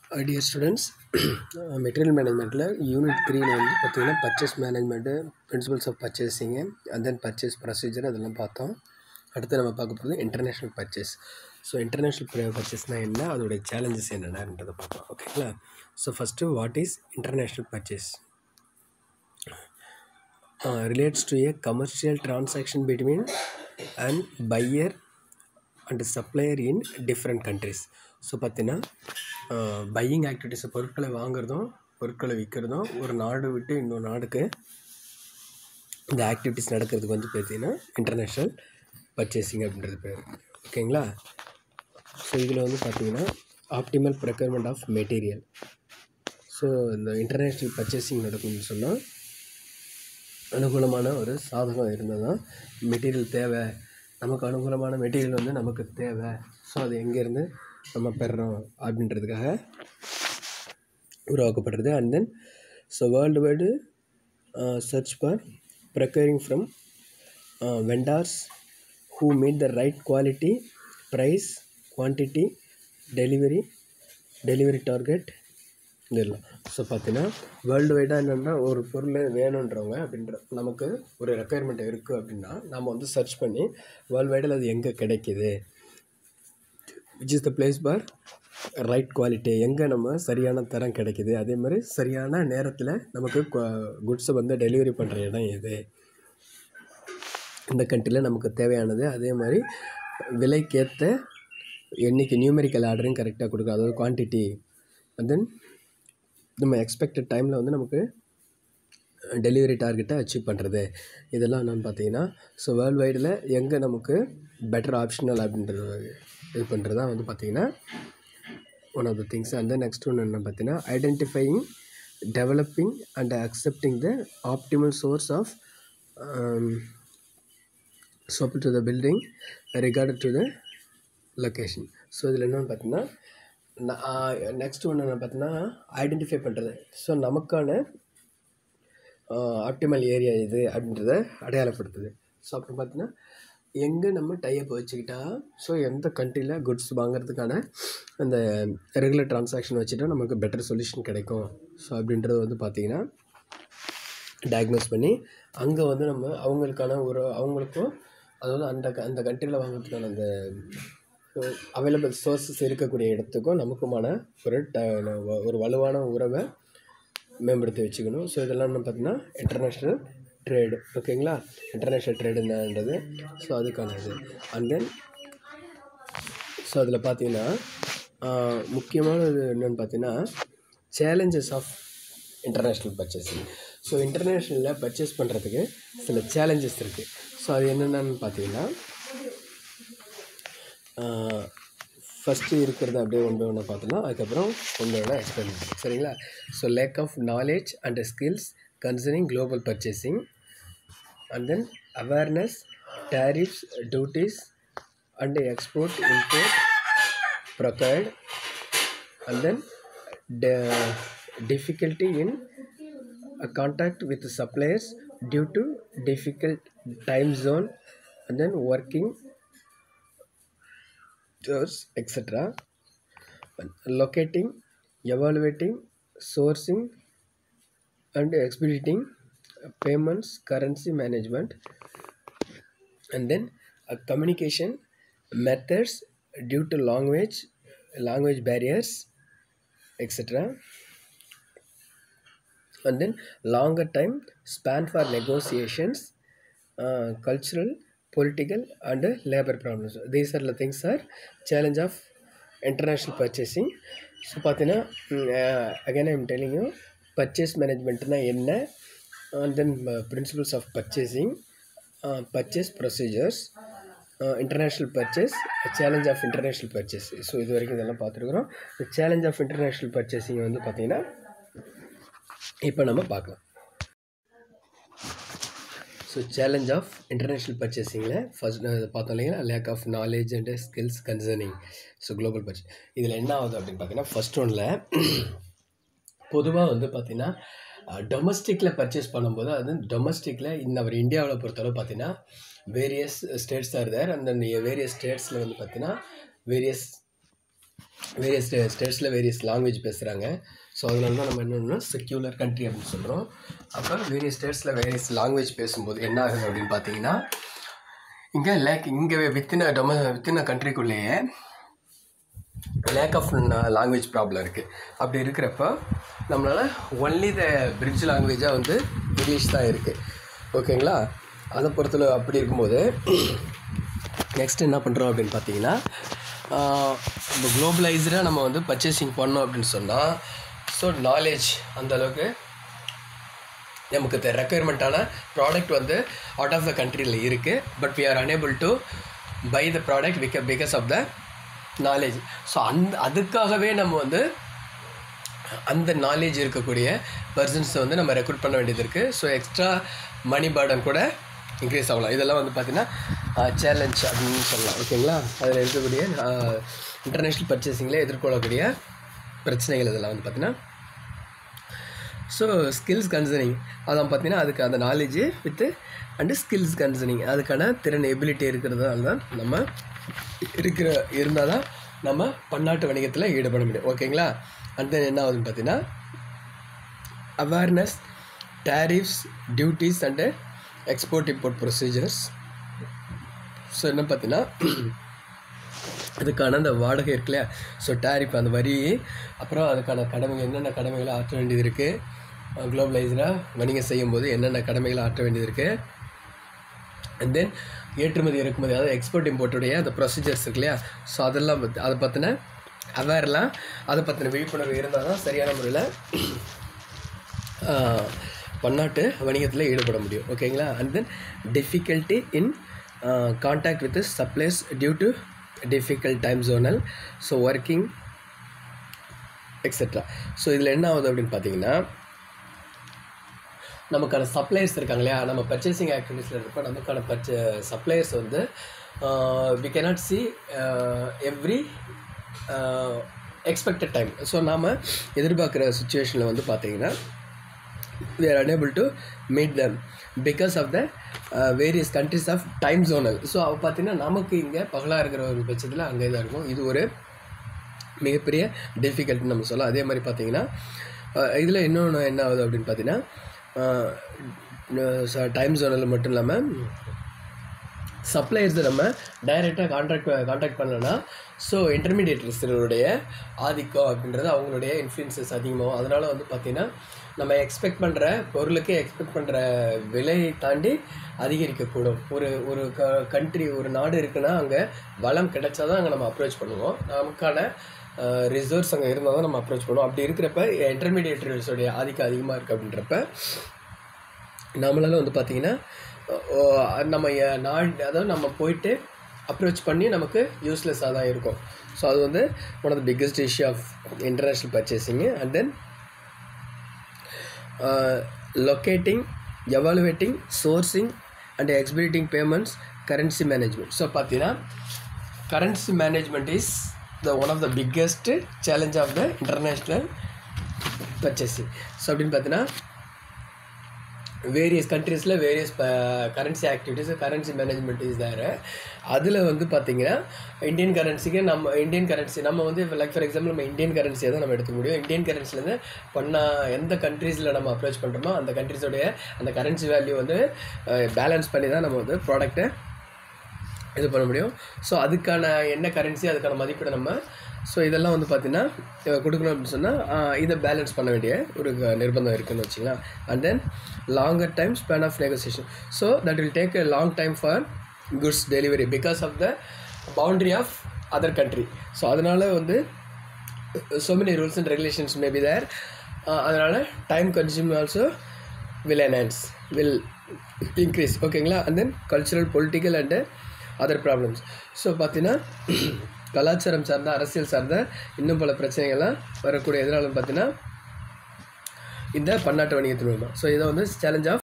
dear students material மேனேஜ்மெண்ட்டில் unit த்ரீல வந்து பார்த்தீங்கன்னா purchase management principles of purchasing and then purchase procedure அதெல்லாம் பார்த்தோம் அடுத்து நம்ம பார்க்க போகிறது இன்டர்நேஷ்னல் பர்ச்சேஸ் ஸோ இன்டர்நேஷ்னல் பர்ச்சேஸ்னால் என்ன அதோடைய சேலஞ்சஸ் என்னென்னன்றதை பார்ப்போம் ஓகேங்களா so first what is international purchase relates to a commercial transaction between and buyer and supplier in different countries so பார்த்தீங்கன்னா பையிங் ஆக்டிவிட்டீஸை பொருட்களை வாங்குறதும் பொருட்களை விற்கிறதும் ஒரு நாடு விட்டு இன்னொரு நாடுக்கு இந்த ஆக்டிவிட்டீஸ் நடக்கிறதுக்கு வந்து பார்த்தீங்கன்னா இன்டர்நேஷ்னல் பர்ச்சேசிங் அப்படின்றது பேர் ஓகேங்களா ஸோ இதில் வந்து பார்த்தீங்கன்னா optimal procurement of material so இந்த இன்டர்நேஷ்னல் பர்ச்சேசிங் நடக்கும்னு சொன்னால் அனுகூலமான ஒரு சாதகம் இருந்தால் தான் மெட்டீரியல் தேவை நமக்கு அனுகூலமான மெட்டீரியல் வந்து நமக்கு தேவை ஸோ அது எங்கேருந்து நம்ம பெறுறோம் அப்படின்றதுக்காக உருவாக்கப்படுறது and then so worldwide search for procuring from vendors who meet the right quality price quantity delivery delivery target இதெல்லாம் ஸோ பார்த்தீங்கன்னா வேர்ல்டு வைடாக என்னென்னா ஒரு பொருள் வேணுன்றவங்க அப்படின்ற நமக்கு ஒரு ரெக்குயர்மெண்ட் இருக்குது அப்படின்னா நம்ம வந்து சர்ச் பண்ணி வேர்ல்டு வைடில் அது எங்கே கிடைக்கிது which is the place for right quality எங்கே நம்ம சரியான தரம் கிடைக்கிது அதே மாதிரி சரியான நேரத்தில் நமக்கு குட்ஸை வந்து டெலிவரி பண்ணுற இடம் எது இந்த கண்ட்ரியில் நமக்கு தேவையானது அதே மாதிரி விலைக்கேற்ற எண்ணிக்கை நியூமெரிக்கல் ஆர்டரையும் கரெக்டாக கொடுக்கும் அதாவது குவான்டிட்டி அண்ட் தென் நம்ம எக்ஸ்பெக்டட் டைமில் வந்து நமக்கு டெலிவரி டார்கெட்டை அச்சீவ் பண்ணுறது இதெல்லாம் என்னென்னு பார்த்தீங்கன்னா ஸோ வேர்ல்டு வைடில் எங்கே நமக்கு பெட்டர் ஆப்ஷனல் அப்படின்றது இது பண்ணுறது தான் வந்து பார்த்திங்கன்னா one of the things and then next ஒன்று என்ன பார்த்தீங்கன்னா identifying developing and accepting the optimal source of soap to the building regarded to the location so இதில் என்னென்னு பார்த்தீங்கன்னா நெக்ஸ்ட் ஒன்று என்ன பார்த்தீங்கன்னா ஐடென்டிஃபை பண்ணுறது ஸோ நமக்கான ஆப்டிமல் ஏரியா இது அப்படின்றத அடையாளப்படுத்துது ஸோ அப்புறம் பார்த்தீங்கன்னா எங்கே நம்ம டைப் வச்சுக்கிட்டா ஸோ எந்த கண்ட்ரியில் குட்ஸ் வாங்குறதுக்கான அந்த ரெகுலர் ட்ரான்சாக்ஷன் வச்சுட்டா நமக்கு பெட்டர் சொல்யூஷன் கிடைக்கும் ஸோ அப்படின்றது வந்து பார்த்திங்கன்னா டயக்னோஸ் பண்ணி அங்கே வந்து நம்ம அவங்களுக்கான ஒரு அவங்களுக்கும் அதாவது அந்த அந்த கண்ட்ரியில் வாங்குறதுக்கான அந்த அவைலபிள் சோர்ஸஸ் இருக்கக்கூடிய இடத்துக்கும் நமக்குமான ஒரு ட ஒரு வலுவான உறவை மேம்படுத்தி வச்சுக்கணும் ஸோ இதெல்லாம் என்ன பார்த்தீங்கன்னா இன்டர்நேஷ்னல் ட்ரேடு ஓகேங்களா இன்டர்நேஷ்னல் ட்ரேடு என்னன்றது ஸோ அதுக்கான இது அண்ட் தென் ஸோ அதில் பார்த்தீங்கன்னா முக்கியமானது என்னென்னு பார்த்தீங்கன்னா challenges of international purchasing so இன்டர்நேஷ்னலில் பர்ச்சேஸ் பண்ணுறதுக்கு சில சேலஞ்சஸ் இருக்குது ஸோ அது என்னென்னு பார்த்தீங்கன்னா ஃபஸ்ட்டு இருக்கிறத அப்படியே ஒன்று ஒன்று பார்த்தோம்னா அதுக்கப்புறம் ஒன்று ஒன்று எக்ஸ்பிளைன் பண்ணுறோம் சரிங்களா so lack of knowledge and skills concerning global purchasing and then awareness tariffs duties and export import brokered and then difficulty in uh, contact with the suppliers due to difficult time zone and then working hours etc locating evaluating sourcing and expediting payments currency management and then uh, communication methods due to language language barriers etc and then longer time span for negotiations uh, cultural political and uh, labor problems these are the things are challenge of international purchasing so பார்த்தீங்கன்னா again I'm telling you purchase மேனேஜ்மெண்ட்னா என்ன and then principles of purchasing purchase procedures international purchase challenge of international purchase so இது வரைக்கும் இதெல்லாம் பார்த்துருக்குறோம் challenge of international purchasing வந்து பார்த்திங்கன்னா இப்போ நம்ம பார்க்கலாம் ஸோ சேலஞ்ச் ஆஃப் இன்டர்நேஷ்னல் பர்ச்சேசிங்கில் ஃபஸ்ட் பார்த்தோம் இல்லைங்களா lack of knowledge and skills concerning so global purchase இதில் என்ன ஆகுது அப்படின்னு பார்த்தீங்கன்னா ஃபஸ்ட் ஒன்றில் பொதுவாக வந்து பார்த்திங்கன்னா டொமஸ்டிக்கில் பர்ச்சேஸ் பண்ணும்போது அது டொமஸ்டிக்கில் இந்த அவர் இந்தியாவில் பொறுத்தளவு பார்த்தீங்கன்னா வேரியஸ் ஸ்டேட்ஸ் ஆர் தேர் அந்த வேரியஸ் ஸ்டேட்ஸில் வந்து பார்த்தீங்கன்னா வேரியஸ் வேரியஸ் ஸ்டேட்ஸில் வேரியஸ் லாங்குவேஜ் பேசுகிறாங்க ஸோ அதனால தான் நம்ம என்னென்னா செக்யூலர் கண்ட்ரி அப்படின்னு சொல்கிறோம் அப்போ வேரியஸ் ஸ்டேட்ஸில் வேரியஸ் லாங்குவேஜ் பேசும்போது என்ன ஆகுது அப்படின்னு பார்த்தீங்கன்னா இங்கே லேக் இங்கே வித்தின் டொம வித்தின் கண்ட்ரிக்குள்ளேயே லேக் ஆஃப் லாங்குவேஜ் ப்ராப்ளம் இருக்குது அப்படி இருக்கிறப்ப நம்மளால் ஒன்லி த பிரிட்ஜ் லாங்குவேஜாக வந்து இங்கிலீஷ் தான் இருக்குது ஓகேங்களா அதை பொறுத்தல அப்படி இருக்கும்போது நெக்ஸ்ட் என்ன பண்ணுறோம் அப்படின்னு பார்த்தீங்கன்னா இப்போ குளோபலைஸ்டாக நம்ம வந்து பர்ச்சேசிங் பண்ணோம் அப்படின்னு சொன்னால் ஸோ நாலேஜ் அந்த அளவுக்கு நமக்கு ரெக்குயர்மெண்ட்டான ப்ராடக்ட் வந்து அவுட் ஆஃப் த கண்ட்ரியில் இருக்குது but we are unable to buy the product பிக because of the knowledge so அந்த அதுக்காகவே நம்ம வந்து அந்த நாலேஜ் இருக்கக்கூடிய பர்சன்ஸை வந்து நம்ம ரெக்ரூட் பண்ண வேண்டியது இருக்குது ஸோ எக்ஸ்ட்ரா மணி பேர்டன் கூட இன்க்ரீஸ் ஆகலாம் இதெல்லாம் வந்து பார்த்திங்கன்னா சேலஞ்ச் அப்படின்னு சொல்லலாம் ஓகேங்களா அதில் இருக்கக்கூடிய இன்டர்நேஷ்னல் பர்ச்சேசிங்கில் எதிர்கொள்ளக்கூடிய பிரச்சனைகள் இதெல்லாம் வந்து பார்த்திங்கன்னா ஸோ ஸ்கில்ஸ் கன்சர்னிங் அதான் பார்த்தீங்கன்னா அதுக்கு அந்த knowledge with and skills concerning அதுக்கான திறன் எபிலிட்டி இருக்கிறதால தான் நம்ம இருக்கிற இருந்தால் தான் நம்ம பன்னாட்டு வணிகத்தில் ஈடுபட முடியும் ஓகேங்களா அண்ட் தென் என்ன ஆகுதுன்னு பார்த்தீங்கன்னா awareness tariffs duties and export import procedures so என்ன பார்த்தீங்கன்னா அதுக்கான அந்த வாடகை இருக்கு இல்லையா ஸோ டேரிஃப் அந்த வரி அப்புறம் அதுக்கான கடமைகள் என்னென்ன கடமைகளை ஆற்ற வேண்டியது இருக்குது குளோபலைஸ்டாக வணிகம் செய்யும்போது என்னென்ன கடமைகளை ஆற்ற வேண்டியது இருக்குது அண்ட் தென் ஏற்றுமதி இறக்குமதி அதாவது எக்ஸ்போர்ட் இம்போர்ட்டுடைய அந்த ப்ரொசீஜர்ஸ் இருக்கு இல்லையா ஸோ அதெல்லாம் பத்தி- அதை பற்றின அவேர்லாம் அதை பற்றின விழிப்புணர்வு இருந்தால் தான் சரியான முறையில் பன்னாட்டு வணிகத்தில் ஈடுபட முடியும் ஓகேங்களா and then difficulty in contact with supplies due to difficult time zonal so working etcetera so இதில் என்ன ஆகுது அப்படின்னு பார்த்தீங்கன்னா நமக்கான சப்ளையர்ஸ் இருக்காங்க இல்லையா நம்ம பர்ச்சேசிங் ஆக்டிவிட்டீஸில் இருப்போம் நமக்கான பர்ச்ச சப்ளையர்ஸ் வந்து we cannot see every expected time so நாம் எதிர்பார்க்குற சுச்சுவேஷனில் வந்து பார்த்தீங்கன்னா we are unable to meet them because of the uh, various countries of time zonal so அவ பார்த்தீங்கன்னா நமக்கு இங்கே பகலாக இருக்கிற ஒரு பட்சத்தில் அங்கே தான் இருக்கும் இது ஒரு மிகப்பெரிய டிஃபிகல்ட்னு நம்ம சொல்லலாம் அதே மாதிரி பார்த்தீங்கன்னா இதில் இன்னொன்று என்ன ஆகுது அப்படின்னு பார்த்தீங்கன்னா டைம் ஜோனில் மட்டும் இல்லாமல் சப்ளையர்ஸை நம்ம டைரெக்டாக கான்ட்ராக்ட் கான்டாக்ட் பண்ணலன்னா ஸோ இன்டர்மீடியேட்டர்ஸுடைய ஆதிக்கம் அப்படின்றது அவங்களுடைய இன்ஃப்ளூயன்சஸ் அதிகமாகும் அதனால் வந்து பார்த்திங்கன்னா நம்ம எக்ஸ்பெக்ட் பண்ணுற பொருளுக்கு எக்ஸ்பெக்ட் பண்ணுற விலையை தாண்டி அதிகரிக்கக்கூடும் ஒரு ஒரு க கண்ட்ரி ஒரு நாடு இருக்குன்னா அங்கே வளம் கிடைச்சா தான் அங்கே நம்ம அப்ரோச் பண்ணுவோம் நமக்கான ரிசோர்ஸ் அங்கே இருந்தால் தான் நம்ம அப்ரோச் பண்ணுவோம் அப்படி இருக்கிறப்ப இன்டர்மீடியேட்டர்ஸோடைய ஆதிக்கம் அதிகமாக இருக்குது அப்படின்றப்ப நம்மளால வந்து பார்த்தீங்கன்னா ஓ, நம்ம எ- நாடு அதாவது நம்ம போயிட்டு அப்ரோச் பண்ணி நமக்கு யூஸ்லெஸ்ஸாக தான் இருக்கும் ஸோ அது வந்து one of the biggest issue of international purchasing and then locating evaluating sourcing and expediting payments currency management so பார்த்தீங்கன்னா currency management is the one of the biggest challenge of the international purchasing so அப்படின்னு பார்த்தீங்கன்னா various கண்ட்ரீஸில் various currency activities currency management is there அதில் வந்து பார்த்தீங்கன்னா Indian கரன்சிக்கு நம்ம Indian currency நம்ம வந்து லைக் ஃபார் எக்ஸாம்பிள் நம்ம இந்தியன் கரன்சியை தான் நம்ம எடுத்துக்க முடியும் இந்தியன் கரன்சிலேருந்து பண்ண எந்த கண்ட்ரீஸில் நம்ம அப்ரோச் பண்ணுறோமோ அந்த கண்ட்ரீஸோடைய அந்த கரன்சி வேல்யூ வந்து பேலன்ஸ் பண்ணி தான் நம்ம வந்து ப்ராடக்ட்டை இது பண்ண முடியும் ஸோ அதுக்கான என்ன கரன்சி அதுக்கான மதிப்பீடு நம்ம ஸோ இதெல்லாம் வந்து பார்த்தீங்கன்னா அஹ் கொடுக்கணும் அப்படின்னு சொன்னால் இதை பேலன்ஸ் பண்ண வேண்டிய ஒரு க- நிர்பந்தம் இருக்குன்னு வச்சுக்கலாம் and then longer time span of negotiation so that will take a long time for goods delivery because of the boundary of other country so அதனால் வந்து so many rules and regulations may be there uh, அதனால் time consume also will enhance will increase ஓகேங்களா and then cultural political and other problems so பார்த்தீங்கன்னா கலாச்சாரம் சார்ந்த அரசியல் சார்ந்த இன்னும் பல பிரச்சனைகள்லாம் வரக்கூடிய எதனாலும் பார்த்தீங்கன்னா இந்த பன்னாட்டு வணிகத்தின் மூலமாக ஸோ இதை வந்து சேலஞ்ச் ஆஃப்